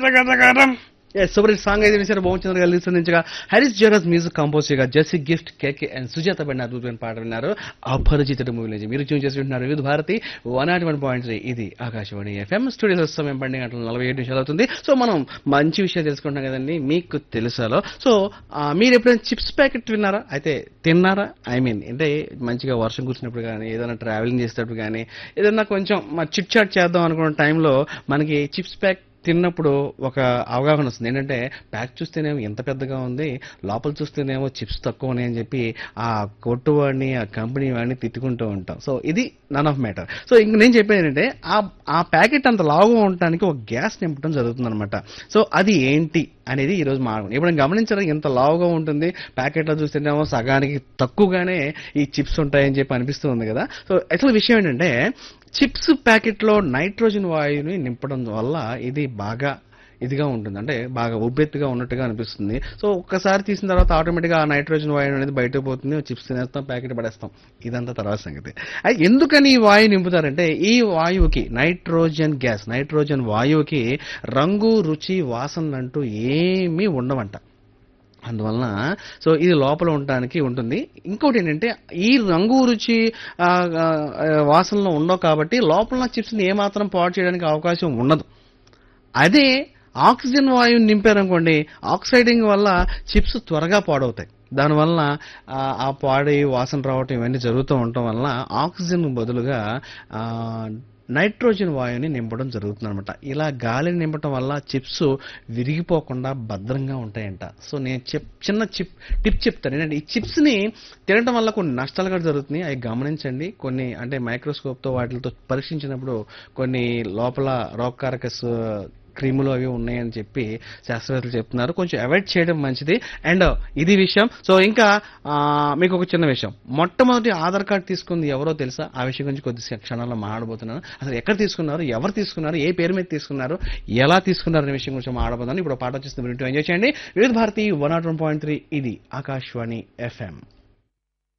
super hit song అయితే విషయాలు బాగుంటుంది గారు లిసనించగా హరీష్ జగస్ మ్యూజిక్ కంపోజ్ చేయగా జెస్సీ గిఫ్ట్ కేకే అండ్ సుజాత బండి అద్భుతమైన పాట విన్నారు అపరిచితుడు మూవీ నుంచి మీరు ట్యూన్ చేసి వింటున్నారు Vividh Bharati one naught one point three ఇది ఆకాశవాణి ఎఫ్ఎం స్టూడియో సమయం పన్నెండు గంటల నలభై ఏడు నిమిషాలు అవుతుంది సో మనం మంచి విషయాలు తెలుసుకుంటున్నాం కదండి మీకు తెలుసాలో సో ఆ, మీరు ఎప్పుడైనా చిప్స్ ప్యాకెట్ విన్నారా అయితే తిన్నారా ఐ మీన్ అంటే మంచిగా వర్షం కూర్చున్నప్పుడు కానీ ఏదైనా ట్రావెలింగ్ చేసేటప్పుడు కానీ ఏదైనా కొంచెం చిట్ చాట్ చేద్దాం అనుకున్న టైంలో మనకి చిప్స్ ప్యాక్ తిన్నప్పుడు ఒక అవగాహన వస్తుంది ఏంటంటే ప్యాక్ చూస్తేనేమో ఎంత పెద్దగా ఉంది లోపల చూస్తేనేమో చిప్స్ తక్కువ ఉన్నాయి అని చెప్పి ఆ కొట్టు వాడిని ఆ కంపెనీ వాడిని తిట్టుకుంటూ ఉంటాం సో ఇది నన్ ఆఫ్ మ్యాటర్ సో ఇంక నేను చెప్పేది ఏంటంటే ఆ ఆ ప్యాకెట్ అంత లావుగా ఉండటానికి ఒక గ్యాస్ నింపడం జరుగుతుంది అనమాట సో అది ఏంటి అనేది ఈ రోజు మాట్లాడుకుందాం ఇప్పుడు గమనించారా ఎంత లావుగా ఉంటుంది ప్యాకెట్లో చూస్తేనేమో సగానికి తక్కువగానే ఈ చిప్స్ ఉంటాయని చెప్పి అనిపిస్తూ ఉంది కదా సో అసలు విషయం ఏంటంటే చిప్స్ ప్యాకెట్లో నైట్రోజన్ వాయువుని నింపడం వల్ల ఇది బాగా ఇదిగా ఉంటుంది అంటే బాగా ఉబ్బెత్తుగా ఉన్నట్టుగా అనిపిస్తుంది సో ఒక్కసారి తీసిన తర్వాత ఆటోమేటిక్గా ఆ నైట్రోజన్ వాయువు అనేది బయటకు పోతుంది చిప్స్ తినేస్తాం ప్యాకెట్ పడేస్తాం ఇదంతా తర్వాత సంగతి అయితే ఎందుకని ఈ వాయువు నింపుతారంటే ఈ వాయువుకి నైట్రోజన్ గ్యాస్ నైట్రోజన్ వాయువుకి రంగు రుచి వాసన అంటూ ఏమీ ఉండవంట అందువలన సో ఇది లోపల ఉండడానికి ఉంటుంది ఇంకోటి ఏంటంటే ఈ రంగు రుచి ఆ, ఆ, వాసనలో ఉండవు కాబట్టి లోపల చిప్స్ని ఏమాత్రం పాడు చేయడానికి అవకాశం ఉండదు అదే ఆక్సిజన్ వాయువుని నింపారనుకోండి ఆక్సైడింగ్ వల్ల చిప్స్ త్వరగా పాడవుతాయి దానివల్ల ఆ, ఆ పాడి వాసన రావటం ఇవన్నీ జరుగుతూ ఉండటం వల్ల ఆక్సిజన్ బదులుగా ఆ, నైట్రోజన్ వాయువుని నింపడం జరుగుతుంది అనమాట ఇలా గాలిని నింపడం వల్ల చిప్స్ విరిగిపోకుండా భద్రంగా ఉంటాయంట సో నేను చెప్ చిన్న చిప్ టిప్ చెప్తాను ఏంటంటే ఈ చిప్స్ని తినడం వల్ల కొన్ని నష్టాలు కూడా జరుగుతున్నాయి అవి గమనించండి కొన్ని అంటే మైక్రోస్కోప్తో వాటితో పరీక్షించినప్పుడు కొన్ని లోపల రోగకారక సు- క్రీములు అవి ఉన్నాయని చెప్పి శాస్త్రవేత్తలు చెప్తున్నారు కొంచెం అవాయిడ్ చేయడం మంచిది అండ్ ఇది విషయం సో ఇంకా ఆ, మీకు ఒక చిన్న విషయం మొట్టమొదటి ఆధార్ కార్డు తీసుకుంది ఎవరో తెలుసా ఆ విషయం గురించి కొద్ది క్షణాల్లో మాట్లాడబోతున్నాను అసలు ఎక్కడ తీసుకున్నారు ఎవరు తీసుకున్నారు ఏ పేరు మీద తీసుకున్నారు ఎలా తీసుకున్నారు అనే విషయం గురించి మాట్లాడబోతున్నాను ఇప్పుడు పాట వచ్చేస్తుంది వింటూ ఎంజాయ్ చేయండి Vividh Bharati one naught one point three ఇది ఆకాశవాణి ఎఫ్ఎం